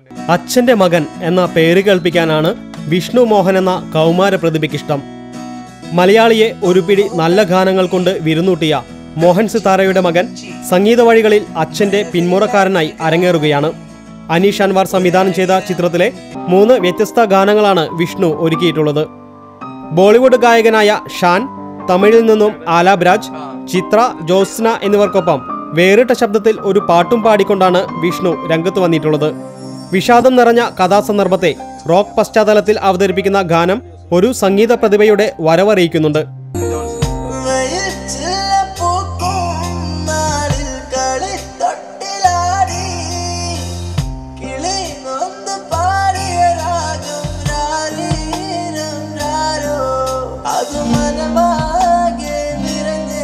അച്ഛന്റെ മകൻ എന്ന പേര് കേൾപ്പിക്കാനാണ് വിഷ്ണു മോഹൻ എന്ന കൗമാര പ്രതിഭയ്ക്കിഷ്ടം മലയാളിയെ ഒരു പിടി നല്ല ഗാനങ്ങൾ കൊണ്ട് വിരുന്നൂട്ടിയ മോഹൻ സിത്താരയുടെ മകൻ സംഗീത വഴികളിൽ അച്ഛന്റെ പിന്മുറക്കാരനായി അരങ്ങേറുകയാണ് അനീഷ് അൻവാർ സംവിധാനം ചെയ്ത ചിത്രത്തിലെ മൂന്ന് വ്യത്യസ്ത ഗാനങ്ങളാണ് വിഷ്ണു ഒരുക്കിയിട്ടുള്ളത് ബോളിവുഡ് ഗായകനായ ഷാൻ തമിഴിൽ നിന്നും ആലാബ്രാജ് ചിത്ര ജോസ്ന എന്നിവർക്കൊപ്പം വേറിട്ട ശബ്ദത്തിൽ ഒരു പാട്ടും പാടിക്കൊണ്ടാണ് വിഷ്ണു രംഗത്ത് വന്നിട്ടുള്ളത് വിഷാദം നിറഞ്ഞ കഥാസന്ദർഭത്തെ റോക്ക് പശ്ചാത്തലത്തിൽ അവതരിപ്പിക്കുന്ന ഗാനം ഒരു സംഗീത പ്രതിഭയുടെ വരവറിയിക്കുന്നുണ്ട് വയറ്റിലെ പൂക്കും നാളിൽ കളിത്തൊട്ടിലാടി കിളി നൊന്ത് പാടിയ രാഗം രാരീരം രാരോ അത് മനമാകെ നിറഞ്ഞേ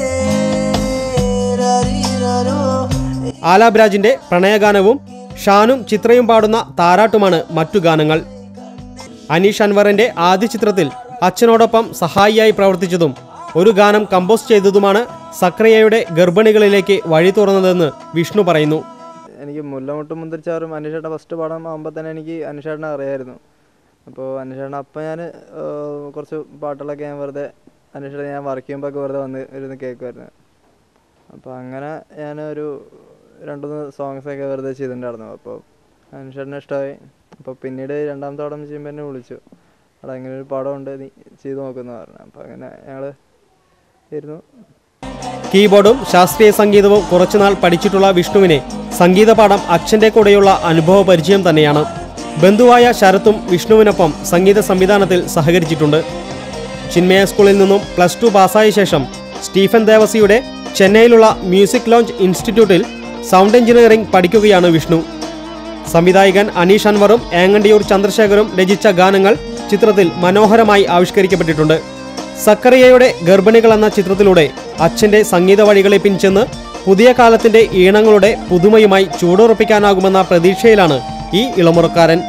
രാരീരോ ആലാബ്രാജിന്റെ പ്രണയഗാനവും ഷാനും ചിത്രയും പാടുന്ന താരാട്ടുമാണ് മറ്റു ഗാനങ്ങൾ അനീഷ് അൻവറിന്റെ ആദ്യ ചിത്രത്തിൽ അച്ഛനോടൊപ്പം സഹായിയായി പ്രവർത്തിച്ചതും ഒരു ഗാനം കമ്പോസ് ചെയ്തതുമാണ് സക്രിയയുടെ ഗർഭിണികളിലേക്ക് വഴി തുറന്നതെന്ന് വിഷ്ണു പറയുന്നു എനിക്ക് മുല്ലമുട്ട് മുന്തിരിച്ചാറും അനുഷേട്ട ഫസ്റ്റ് പടം ആകുമ്പോൾ തന്നെ എനിക്ക് അനുഷേട്ടനെ അറിയായിരുന്നു അപ്പോൾ അനുഷേട്ടൻ അപ്പം ഞാൻ കുറച്ച് പാട്ടുകളൊക്കെ ഞാൻ വെറുതെ അനുഷേട്ടൻ ഞാൻ വർക്ക് ചെയ്യുമ്പോൾ ഒക്കെ വെറുതെ വന്ന് ഇരുന്ന് കേൾക്കുമായിരുന്നു അപ്പോൾ അങ്ങനെ ഞാൻ ഒരു രണ്ട് മൂന്ന് സോങ്സ് ഒക്കെ വെറുതെ ചെയ്തിട്ടുണ്ടായിരുന്നു അപ്പോൾ അനുഷേട്ടനെ ഇഷ്ടമായി അപ്പോൾ പിന്നീട് രണ്ടാമത്തെ പടം ചെയ്യുമ്പോൾ എന്നെ വിളിച്ചു അവിടെ അങ്ങനെ ഒരു പടം ഉണ്ട് നീ ചെയ്ത് നോക്കുന്നു പറഞ്ഞു അപ്പോൾ അങ്ങനെ ഞങ്ങൾ ഇരുന്നു കീബോർഡും ശാസ്ത്രീയ സംഗീതവും കുറച്ചുനാൾ പഠിച്ചിട്ടുള്ള വിഷ്ണുവിനെ സംഗീത പാഠം അച്ഛന്റെ കൂടെയുള്ള അനുഭവ പരിചയം തന്നെയാണ് ബന്ധുവായ ശരത്തും വിഷ്ണുവിനൊപ്പം സംഗീത സംവിധാനത്തിൽ സഹകരിച്ചിട്ടുണ്ട് ചിന്മയ സ്കൂളിൽ നിന്നും പ്ലസ് ടു പാസ്സായ ശേഷം സ്റ്റീഫൻ ദേവസിയുടെ ചെന്നൈയിലുള്ള മ്യൂസിക് ലോഞ്ച് ഇൻസ്റ്റിറ്റ്യൂട്ടിൽ സൗണ്ട് എഞ്ചിനീയറിംഗ് പഠിക്കുകയാണ് വിഷ്ണു സംവിധായകൻ അനീഷ് അൻവറും ഏങ്ങണ്ടിയൂർ ചന്ദ്രശേഖരും രചിച്ച ഗാനങ്ങൾ ചിത്രത്തിൽ മനോഹരമായി ആവിഷ്കരിക്കപ്പെട്ടിട്ടുണ്ട് സക്കറിയയുടെ ഗർഭിണികൾ എന്ന ചിത്രത്തിലൂടെ അച്ഛന്റെ സംഗീത വഴികളെ പിൻചെന്ന് പുതിയ കാലത്തിന്റെ ഈണങ്ങളുടെ പുതുമയുമായി ചൂടുറപ്പിക്കാനാകുമെന്ന പ്രതീക്ഷയിലാണ് ഈ ഇളമുറക്കാരൻ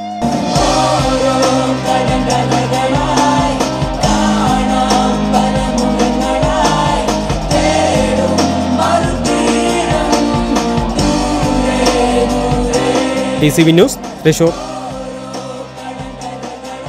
T C V news Thrissur